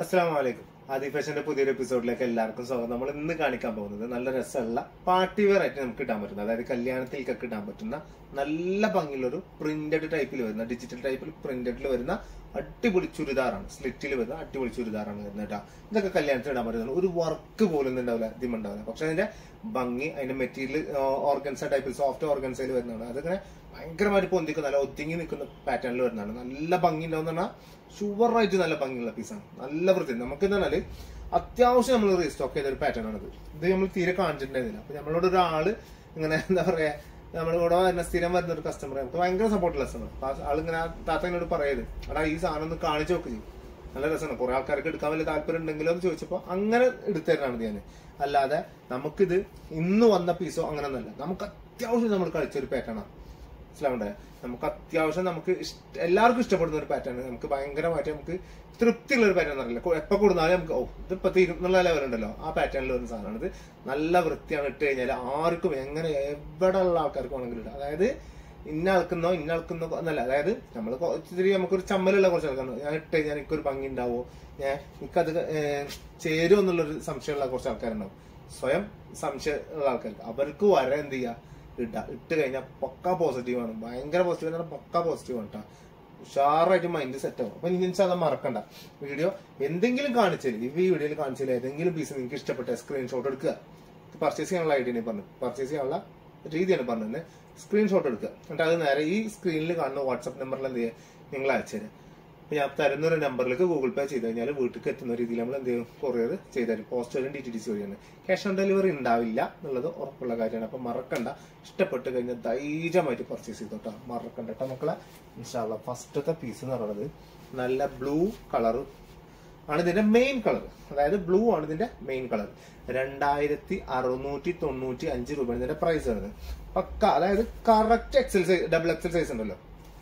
അസ്സാം വലൈക്കും ആദി ഫാഷന്റെ പുതിയൊരു എപ്പിസോഡിലേക്ക് എല്ലാവർക്കും സ്വാഗതം നമ്മൾ ഇന്ന് കാണിക്കാൻ പോകുന്നത് നല്ല രസമുള്ള പാർട്ടി വെയർ ആയിട്ട് നമുക്ക് ഇടാൻ പറ്റുന്ന അതായത് കല്യാണത്തിലേക്കൊക്കെ ഇടാൻ പറ്റുന്ന നല്ല ഭംഗിയുള്ള ഒരു പ്രിന്റഡ് ടൈപ്പിൽ വരുന്ന ഡിജിറ്റൽ ടൈപ്പിൽ പ്രിന്റഡിൽ വരുന്ന അടിപൊളി ചുരിദാറാണ് സ്ലിറ്റിൽ വരുന്ന അടിപൊളി ചുരിദാറാണ് വരുന്നത് കേട്ടോ ഇതൊക്കെ കല്യാണത്തിന് ഇടാൻ പറ്റുന്ന ഒരു വർക്ക് പോലും ഉണ്ടാവില്ല ഇതിം ഉണ്ടാവില്ല പക്ഷെ അതിന്റെ ഭംഗി അതിന്റെ മെറ്റീരിയൽ ഓർഗൻസ ടൈപ്പിൽ സോഫ്റ്റ് ഓർഗൻസയിൽ വരുന്നതാണ് അതിങ്ങനെ ഭയങ്കരമായിട്ട് പൊന്തിക്കുന്ന നല്ല ഒതുങ്ങി നിൽക്കുന്ന പാറ്റേണിൽ വരുന്നതാണ് നല്ല ഭംഗി ഉണ്ടാവും പറഞ്ഞാൽ ഷുവറായിട്ട് നല്ല ഭംഗിയുള്ള പീസാണ് നല്ല വൃത്തി നമുക്ക് എന്താ പറഞ്ഞാല് അത്യാവശ്യം നമ്മൾ റീസ്റ്റോക്ക് ചെയ്ത ഒരു പാറ്റേൺ ആണിത് ഇത് നമ്മൾ തീരെ കാണിച്ചിട്ടുണ്ടായിരുന്നില്ല അപ്പൊ നമ്മളോട് ഒരാള് ഇങ്ങനെ എന്താ പറയാ നമ്മളിവിടെ വരുന്ന സ്ഥിരം വരുന്ന ഒരു കസ്റ്റമർ നമുക്ക് ഭയങ്കര സപ്പോർട്ട് കസ്റ്റമർ ആളിങ്ങനെ ആ താത്ത എന്നോട് പറയത് എടാ ഈ സാധനം ഒന്ന് കാണിച്ചു നോക്ക് ചെയ്യും നല്ല രസമാണ് കുറെ ആൾക്കാർക്ക് എടുക്കാൻ വലിയ താല്പര്യം ഉണ്ടെങ്കിലോ എന്ന് ചോദിച്ചപ്പോ അങ്ങനെ എടുത്തരാണ് ഞാൻ അല്ലാതെ നമുക്കിത് ഇന്ന് വന്ന പീസോ അങ്ങനെ ഒന്നല്ല നമുക്ക് അത്യാവശ്യം നമ്മൾ കളിച്ചൊരു പാറ്റേണാണ് മനസ്സിലാവണ്ടേ നമുക്ക് അത്യാവശ്യം നമുക്ക് ഇഷ്ട- എല്ലാവർക്കും ഇഷ്ടപ്പെടുന്ന ഒരു പാറ്റേൺ നമുക്ക് ഭയങ്കരമായിട്ട് നമുക്ക് തൃപ്തിയുള്ള ഒരു പാറ്റേൺ അറിയില്ല എപ്പോ കൊടുത്താലും നമുക്ക് ഓ ഇതിപ്പോ തീരും എന്നുള്ള ലെവൽ ഉണ്ടല്ലോ ആ പാറ്റേണിൽ വരുന്ന സാധനമാണ് ഇത് നല്ല വൃത്തിയാണ് ഇട്ട് കഴിഞ്ഞാൽ ആർക്കും എങ്ങനെ എവിടെ ഉള്ള ആൾക്കാർക്ക് വേണമെങ്കിലും ഇടാം അതായത് ഇന്ന ആൾക്കുന്നോ ഇന്ന ആൾക്കുന്നോ എന്നല്ല അതായത് നമ്മൾ ഇത്തിരി നമുക്കൊരു ചമ്മലുള്ള കുറച്ച് ആൾക്കാരുണ്ട് ഞാൻ ഇട്ട് കഴിഞ്ഞാൽ എനിക്കൊരു ഭംഗി ഉണ്ടാവോ ഞാൻ എനിക്കത് ഏഹ്, ചേരുമോ എന്നുള്ളൊരു സംശയമുള്ള കുറച്ച് ആൾക്കാരുണ്ടാവും സ്വയം സംശയമുള്ള ആൾക്കാർക്ക് അവർക്ക് വരെ എന്ത് ചെയ്യുക ഇട ഇട്ട് കഴിഞ്ഞാൽ പക്ക പോസിറ്റീവ് ആണ് ഭയങ്കര പോസിറ്റീവ് എന്ന് പറഞ്ഞാൽ പക്ക പോസിറ്റീവ് ആണ് കേട്ടോ ഉഷാറായിട്ട് മൈൻഡ് സെറ്റ് ആവും അപ്പൊ ഇനി അത് മറക്കണ്ട വീഡിയോ എന്തെങ്കിലും കാണിച്ചാൽ ഈ വീഡിയോയിൽ കാണിച്ചാൽ ഏതെങ്കിലും പീസ് നിങ്ങൾക്ക് ഇഷ്ടപ്പെട്ട സ്ക്രീൻഷോട്ട് എടുക്കുക പർച്ചേസ് ചെയ്യാനുള്ള ഐഡിയ പറഞ്ഞു പർച്ചേസ് ചെയ്യാനുള്ള രീതിയാണ് പറഞ്ഞത് സ്ക്രീൻഷോട്ട് എടുക്കുക എന്നിട്ട് അത് നേരെ ഈ സ്ക്രീനിൽ കാണുന്ന വാട്സപ്പ് നമ്പറിൽ എന്ത് ചെയ്യുക നിങ്ങൾ അയച്ചുതരാം അപ്പൊ ഞാൻ തരുന്ന ഒരു നമ്പറിലേക്ക് ഗൂഗിൾ പേ ചെയ്ത് കഴിഞ്ഞാൽ വീട്ടിലേക്ക് എത്തുന്ന രീതിയിൽ നമ്മൾ എന്ത് ചെയ്യും കൊറിയർ ചെയ്തുതരും പോസ്റ്റ് വരും ഡി ടി ഡി സി വഴിയാണ് ക്യാഷ് ഓൺ ഡെലിവറി ഉണ്ടാവില്ല എന്നുള്ളത് ഉറപ്പുള്ള കാര്യമാണ് അപ്പൊ മറക്കണ്ട ഇഷ്ടപ്പെട്ട് കഴിഞ്ഞാൽ ധൈര്യമായിട്ട് പർച്ചേസ് ചെയ്തോട്ടോ മറക്കണ്ട കേട്ടോ മക്കളെ ഇൻഷാല്ല ഫസ്റ്റത്തെ പീസ് എന്ന് പറയുന്നത് നല്ല ബ്ലൂ കളർ ആണ് ഇതിന്റെ മെയിൻ കളർ അതായത് ബ്ലൂ ആണ് ഇതിന്റെ മെയിൻ കളർ രണ്ടായിരത്തി അറുന്നൂറ്റി തൊണ്ണൂറ്റി അഞ്ച് രൂപയാണ് ഇതിന്റെ പ്രൈസ് വരുന്നത് പക്ക അതായത് correct XL size double XL size ഉണ്ടല്ലോ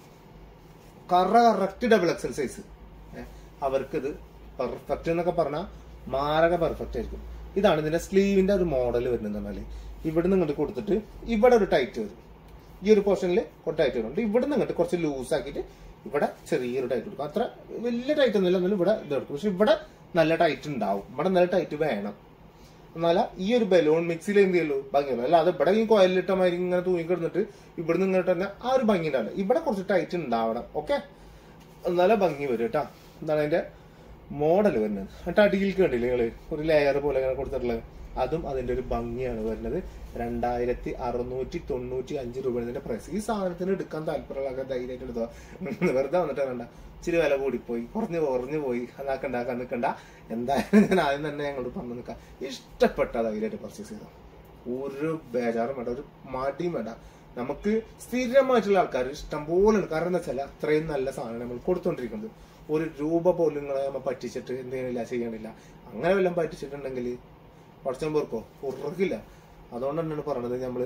കറ കറക്റ്റ് ഡബിൾ എക്സൽ സൈസ് അവർക്ക് ഇത് പെർഫെക്റ്റ് എന്നൊക്കെ പറഞ്ഞാൽ മാരക പെർഫെക്റ്റ് ആയിരിക്കും ഇതാണ് ഇതിന്റെ സ്ലീവിന്റെ ഒരു മോഡൽ വരുന്നത് പറഞ്ഞാല് ഇവിടെ നിന്ന് ഇങ്ങോട്ട് കൊടുത്തിട്ട് ഇവിടെ ഒരു ടൈറ്റ് വരും ഈ ഒരു പോർഷനിൽ ഒരു ടൈറ്റ് വരുന്നുണ്ട് ഇവിടെ നിന്ന് ഇങ്ങോട്ട് കുറച്ച് ലൂസ് ആക്കിയിട്ട് ഇവിടെ ചെറിയൊരു ടൈറ്റ് കൊടുക്കും അത്ര വലിയ ടൈറ്റ് ഒന്നുമില്ല എന്നാലും ഇവിടെ ഇത് കൊടുക്കും പക്ഷെ ഇവിടെ നല്ല ടൈറ്റ് ഉണ്ടാവും ഇവിടെ നല്ല ടൈറ്റ് വേണം എന്നാല ഈ ഒരു ബലൂൺ മിക്സിയിൽ എന്ത് ചെയ്യുള്ളൂ ഭംഗിയുള്ളൂ അല്ല അത് ഇവിടെ ഈ കോയിലിട്ട മാതിരി ഇങ്ങനെ തൂങ്ങി കിടന്നിട്ട് ഇവിടുന്ന് ഇങ്ങോട്ട് തന്നെ ആ ഒരു ഭംഗി ഉണ്ടാവില്ല ഇവിടെ കുറച്ച് ടൈറ്റ് ഉണ്ടാവണം ഓക്കെ എന്നാലേ ഭംഗി വരും കേട്ടാ എന്താണ് അതിന്റെ മോഡൽ വരുന്നത് എന്നിട്ട് അടിയിലേക്ക് കണ്ടില്ലേ നിങ്ങള് ഒരു ലെയർ പോലെ ഇങ്ങനെ കൊടുത്തിട്ടുള്ളത് അതും അതിന്റെ ഒരു ഭംഗിയാണ് വരുന്നത് രണ്ടായിരത്തി അറുന്നൂറ്റി തൊണ്ണൂറ്റി അഞ്ച് രൂപ ഇതിന്റെ പ്രൈസ് ഈ സാധനത്തിന് എടുക്കാൻ താല്പര്യമുള്ള ആൾക്കാർ ധൈര്യമായിട്ട് എടുത്തോ വെറുതെ വന്നിട്ട് വേണ്ട ഇച്ചിരി വില കൂടിപ്പോയി കുറഞ്ഞു കുറഞ്ഞു പോയി അതാക്കണ്ട ആക്കാൻ നിൽക്കണ്ട എന്തായാലും ഞാൻ ആദ്യം തന്നെ ഞങ്ങളോട് പറഞ്ഞു നിൽക്കാം ഇഷ്ടപ്പെട്ട ധൈര്യമായിട്ട് പർച്ചേസ് ചെയ്തോ ഒരു ബേജാറും വേണ്ട ഒരു മടിയും വേണ്ട നമുക്ക് സ്ഥിരമായിട്ടുള്ള ആൾക്കാർ ഇഷ്ടം പോലെ ഉണ്ട് കാരണം എന്താ വെച്ചാൽ അത്രയും നല്ല സാധനം നമ്മൾ കൊടുത്തോണ്ടിരിക്കുന്നത് ഒരു രൂപ പോലും നിങ്ങളെ നമ്മൾ പറ്റിച്ചിട്ട് എന്തെങ്കിലും ചെയ്യണില്ല അങ്ങനെ വല്ലതും പറ്റിച്ചിട്ടുണ്ടെങ്കിൽ കുറച്ചും പേർക്കോ ഉറക്കില്ല അതുകൊണ്ട് തന്നെയാണ് പറയണത് നമ്മള്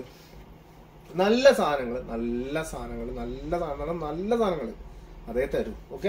നല്ല സാധനങ്ങൾ നല്ല സാധനങ്ങൾ നല്ല സാധനങ്ങൾ നല്ല സാധനങ്ങൾ അതേ തരൂ ഓക്കെ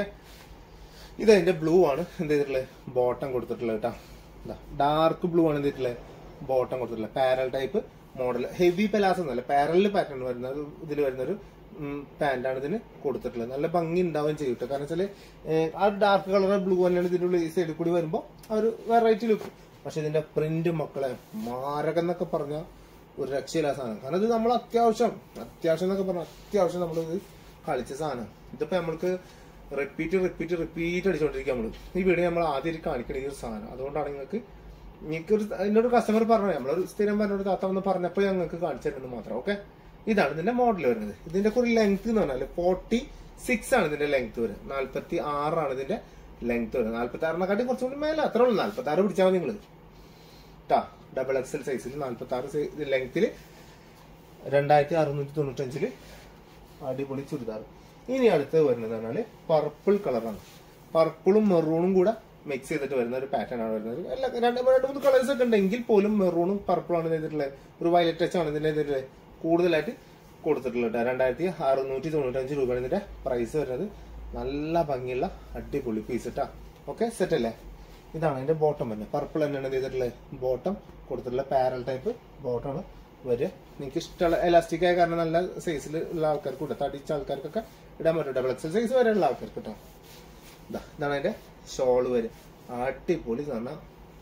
ഇത് അതിന്റെ ബ്ലൂ ആണ് എന്ത് ചെയ്തിട്ടുള്ളത് ബോട്ടം കൊടുത്തിട്ടുള്ളത് കേട്ടോ ഡാർക്ക് ബ്ലൂ ആണ് എന്ത് ചെയ്തിട്ടുള്ളത് ബോട്ടം കൊടുത്തിട്ടുള്ളത് parallel type model heavy palazzo എന്നല്ല പാരലിൽ പാറ്റേൺ വരുന്ന ഒരു ഇതിൽ വരുന്ന ഒരു പാന്റാണ് ഇതിന് കൊടുത്തിട്ടുള്ളത് നല്ല ഭംഗി ഉണ്ടാവുകയും ചെയ്യും കേട്ടോ കാരണം വെച്ചാല് ഏഹ്, ആ ഡാർക്ക് കളർ ബ്ലൂ തന്നെയാണ് ഇതിന്റെ ഉള്ളിൽ ഈ സൈഡിൽ കൂടി വരുമ്പോൾ ആ ഒരു വെറൈറ്റി ലുക്ക് പക്ഷെ ഇതിന്റെ പ്രിന്റ് മക്കളെ മാരകം എന്നൊക്കെ പറഞ്ഞ ഒരു രക്ഷയില്ല സാധനം കാരണം ഇത് നമ്മൾ അത്യാവശ്യം അത്യാവശ്യം എന്നൊക്കെ പറഞ്ഞാൽ അത്യാവശ്യം നമ്മൾ ഇത് കളിച്ച സാധനം ഇതിപ്പോ നമ്മൾക്ക് റിപ്പീറ്റ് റിപ്പീറ്റ് റിപ്പീറ്റ് അടിച്ചുകൊണ്ടിരിക്കുക നമ്മള് ഈ വീഡിയോ നമ്മൾ ആദ്യം കാണിക്കണ ഈ ഒരു സാധനം അതുകൊണ്ടാണ് നിങ്ങൾക്ക് എനിക്കൊരു എന്നോട് കസ്റ്റമർ പറഞ്ഞു നമ്മളൊരു സ്ഥിരം പറഞ്ഞൊരു താത്ത വന്ന് പറഞ്ഞപ്പോൾ ഞങ്ങൾക്ക് കാണിച്ചു തരുന്നത് മാത്രം ഓക്കെ ഇതാണ് ഇതിന്റെ മോഡൽ വരുന്നത് ഇതിന്റെ ഒരു ലെങ്ത് എന്ന് പറഞ്ഞാൽ ഫോർട്ടി സിക്സ് ആണ് ഇതിന്റെ ലെങ്ത് വരുന്നത് നാല്പത്തി ആറാണ് ഇതിന്റെ ലെങ്ത് വരുന്നത് നാല്പത്തി ആറിനെക്കാട്ടി കുറച്ചും കൂടി മേലെ അത്രേ ഉള്ളൂ നാല്പത്തി ആറ് പിടിച്ചാൽ മതി നിങ്ങള് ട്ടാ ഡബിൾ എക്സൽ സൈസിൽ നാല്പത്തി ആറ് ലെങ്ത്തിൽ രണ്ടായിരത്തി അറുന്നൂറ്റി തൊണ്ണൂറ്റഞ്ചില് അടിപൊളി ചുരിദാർ ഇനി അടുത്ത് വരുന്നത് പറഞ്ഞാല് പർപ്പിൾ കളറാണ് പർപ്പിളും മെറൂണും കൂടെ മിക്സ് ചെയ്തിട്ട് വരുന്ന ഒരു പാറ്റേൺ ആണ് വരുന്നത് എല്ലാ രണ്ട് രണ്ട് മൂന്ന് കളേഴ്സ് ഒക്കെ ഉണ്ടെങ്കിൽ പോലും മെറൂണും പർപ്പിളും ആണ് ചെയ്തിട്ടുള്ളത് ഒരു വയലറ്റ് ടച്ച് ആണ് ഇതിന്റെ ചെയ്തിട്ടുള്ളത് കൂടുതലായിട്ട് കൊടുത്തിട്ടുള്ളത് രണ്ടായിരത്തി അറുന്നൂറ്റി തൊണ്ണൂറ്റഞ്ച് രൂപയാണ് ഇതിന്റെ പ്രൈസ് വരുന്നത് നല്ല ഭംഗിയുള്ള അടിപൊളി പീസ് ഇട്ടാ ഓക്കെ സെറ്റ് അല്ലേ ഇതാണ് അതിന്റെ ബോട്ടം വരുന്നത് പർപ്പിൾ തന്നെയാണ് ഇത് ചെയ്തിട്ടുള്ളത് ബോട്ടം കൊടുത്തിട്ടുള്ള പാരൽ ടൈപ്പ് ബോട്ടമാണ് വരിക നിങ്ങൾക്ക് ഇഷ്ടമുള്ള എലാസ്റ്റിക് ആയ കാരണം നല്ല സൈസിൽ ഉള്ള ആൾക്കാർക്ക് കൂടെ തടിച്ച ആൾക്കാർക്കൊക്കെ ഇടാൻ പറ്റും ഡബിൾ എക്സൽ സൈസ് വരെയുള്ള ആൾക്കാർക്ക് കേട്ടോ ഇതാ ഇതാണ് അതിന്റെ ഷോള് വരും അടിപൊളി സാധനം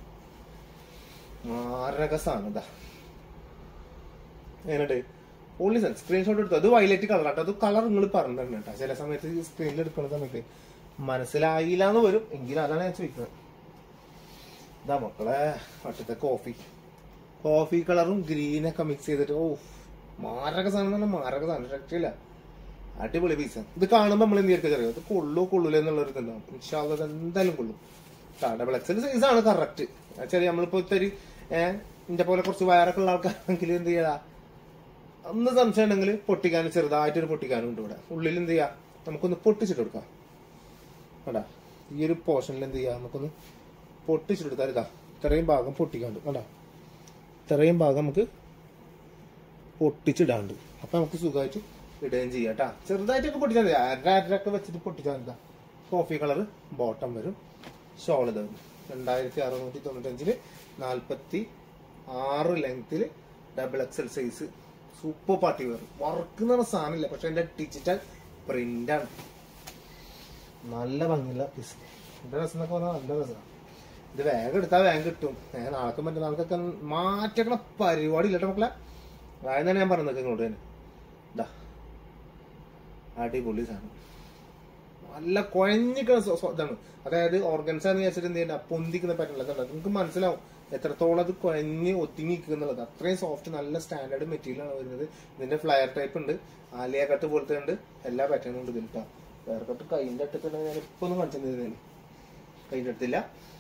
മാരക സാധനം ഇതാ എങ്ങനെയുണ്ട് പൊളി സാധനം സ്ക്രീൻഷോട്ട് എടുത്തു അത് വയലറ്റ് കളർ ആട്ടോ അത് കളർ നിങ്ങൾ പറഞ്ഞു തന്നെ കേട്ടോ ചില സമയത്ത് സ്ക്രീനിൽ എടുക്കുന്ന സമയത്ത് മനസ്സിലായില്ല എന്ന് വരും എങ്കിലും അതാണ് ഞാൻ ചോദിക്കുന്നത് ഇതാ മക്കളെ മറ്റത്തെ കോഫി കോഫി കളറും ഗ്രീനൊക്കെ മിക്സ് ചെയ്തിട്ട് ഓ മാരക സാധനം എന്ന് പറഞ്ഞാൽ മാരക സാധനം രക്ഷയില്ല അടിപൊളി പീസ് ഇത് കാണുമ്പോൾ നമ്മൾ എന്ത് ചെയ്യൊക്കെ അറിയാം ഇത് കൊള്ളൂ കൊള്ളൂല എന്നുള്ള ഒരു ഇതുണ്ടാവും ഇൻഷാല്ല ഇത് എന്തായാലും കൊള്ളും ഡബിൾ എക്സൽ സൈസ് ആണ് കറക്റ്റ് ചെറിയ നമ്മളിപ്പോ ഇത്തിരി ഏഹ് ഇന്റെ പോലെ കുറച്ച് വയറൊക്കെ ഉള്ള ആൾക്കാരാണെങ്കിൽ എന്ത് ചെയ്യാ ഒന്ന് സംശയം ഉണ്ടെങ്കിൽ പൊട്ടിക്കാനും ചെറുതായിട്ടൊരു പൊട്ടിക്കാനും ഉണ്ട് ഇവിടെ ഉള്ളിൽ എന്ത് ചെയ്യാ നമുക്കൊന്ന് പൊട്ടിച്ചിട്ട് കൊടുക്കാം കണ്ടാ ഈ ഒരു പോർഷനിൽ എന്ത് ചെയ്യാ നമുക്കൊന്ന് പൊട്ടിച്ചെടുത്താൽ ഇതാ ഇത്രയും ഭാഗം പൊട്ടിക്കാണ്ട് കണ്ടാ ഇത്രയും ഭാഗം നമുക്ക് പൊട്ടിച്ചിടാണ്ട് അപ്പൊ നമുക്ക് സുഖമായിട്ട് ഇടുകയും ചെയ്യാം കേട്ടാ ചെറുതായിട്ടൊക്കെ പൊട്ടിച്ചാൽ മതി അര അരൊക്കെ വെച്ചിട്ട് പൊട്ടിച്ചാൽ മതി കോഫി കളർ ബോട്ടം വരും ഷോൾ ഇത് വരും രണ്ടായിരത്തി അറുന്നൂറ്റി തൊണ്ണൂറ്റഞ്ചില് നാൽപ്പത്തി ആറ് ലെങ്തില് double XL size super party wear work എന്ന് പറഞ്ഞ സാധനമില്ല പക്ഷെ എന്റെ ഡിജിറ്റൽ പ്രിന്റ് ആണ് നല്ല ഭംഗിയുള്ള പീസ് എന്റെ രസം എന്നൊക്കെ പറഞ്ഞാൽ നല്ല രസമാണ് ഇത് വേഗം എടുത്താൽ വേഗം കിട്ടും ഏഹ് നാളെ മറ്റേ നാൾക്കൊക്കെ മാറ്റക്കണ പരിപാടി ഇല്ലട്ടോ മക്കളെ അതായത് തന്നെ ഞാൻ പറഞ്ഞത് ഇങ്ങോട്ട് തന്നെ ഇതാ അടിപൊളി സാധനം നല്ല കുഴഞ്ഞിക്കണ സ്വ- സ്വ- ഇതാണ് അതായത് ഓർഗൻസ് എന്ന് വെച്ചിട്ട് എന്ത് ചെയ്യണ്ട പൊന്തിക്കുന്ന പറ്റില്ല കണ്ടോ നിങ്ങൾക്ക് മനസ്സിലാവും എത്രത്തോളം അത് കുഴഞ്ഞ് ഒതുങ്ങി നിൽക്കുന്നുള്ളത് അത്രയും സോഫ്റ്റ് നല്ല സ്റ്റാൻഡേർഡ് മെറ്റീരിയൽ ആണ് വരുന്നത് ഇതിന്റെ ഫ്ലയർ ടൈപ്പ് ഉണ്ട് ആലിയ കട്ട് പോലത്തെ ഉണ്ട് എല്ലാ പാറ്റേണും ഉണ്ട് ഇതിൽ കേട്ടോ ഫ്ലയർ കട്ട് കൈൻ്റെ അടുത്തിട്ടുണ്ടെങ്കിൽ ഞാൻ ഇപ്പൊ ഒന്നും കാണിച്ചിരുന്നതിന് കൈൻ്റെ അടുത്തില്ല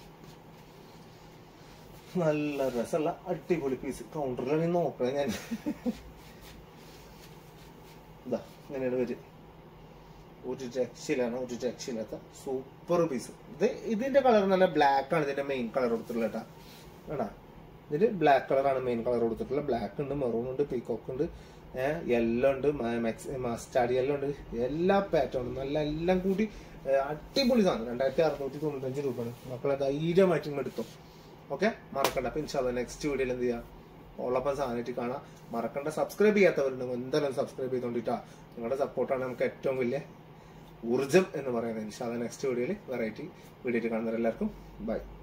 നല്ല രസമുള്ള അടിപൊളി പീസ് കൗണ്ടറിലാണ് നോക്കണേ ഞാൻ ഇതാ ഇങ്ങനെയാണ് വരും ഒരു രക്ഷയിലാണ് ഒരു രക്ഷയില്ലാത്ത സൂപ്പർ പീസ് ഇത് ഇതിന്റെ കളർ നല്ല ബ്ലാക്ക് ആണ് ഇതിന്റെ മെയിൻ കളർ കൊടുത്തിട്ടുള്ളത് കേട്ടാ കേട്ടാ ഇതില് ബ്ലാക്ക് കളറാണ് മെയിൻ കളർ കൊടുത്തിട്ടുള്ളത് ബ്ലാക്ക് ഉണ്ട് മെറൂൺ ഉണ്ട് പീകോക്ക് ഉണ്ട് യെല്ലോ ഉണ്ട് മസ്റ്റാർഡ് യെല്ലോ ഉണ്ട് എല്ലാ പാറ്റേണും നല്ല എല്ലാം കൂടി ഏ, അടിപൊളി സാധനം രണ്ടായിരത്തി അറുന്നൂറ്റി തൊണ്ണൂറ്റഞ്ച് രൂപയാണ് മക്കളെ ധൈര്യമായിട്ട് ഇങ്ങ് എടുത്തോ ഓക്കെ മറക്കണ്ട അപ്പൊ ഇൻഷാല്ല നെക്സ്റ്റ് വീഡിയോയിൽ എന്ത് ചെയ്യാം ഉള്ളപ്പം സാധനമായിട്ട് കാണാം മറക്കണ്ട സബ്സ്ക്രൈബ് ചെയ്യാത്തവരുണ്ടെങ്കിൽ എന്തായാലും സബ്സ്ക്രൈബ് ചെയ്തോണ്ടിട്ടാ നിങ്ങളുടെ സപ്പോർട്ടാണ് നമുക്ക് ഏറ്റവും വലിയ ഊർജം എന്ന് പറയുന്നത് ഇൻഷാല്ല നെക്സ്റ്റ് വീഡിയോയിൽ വെറൈറ്റി വീഡിയോ കാണുന്നവരെല്ലാവർക്കും ബൈ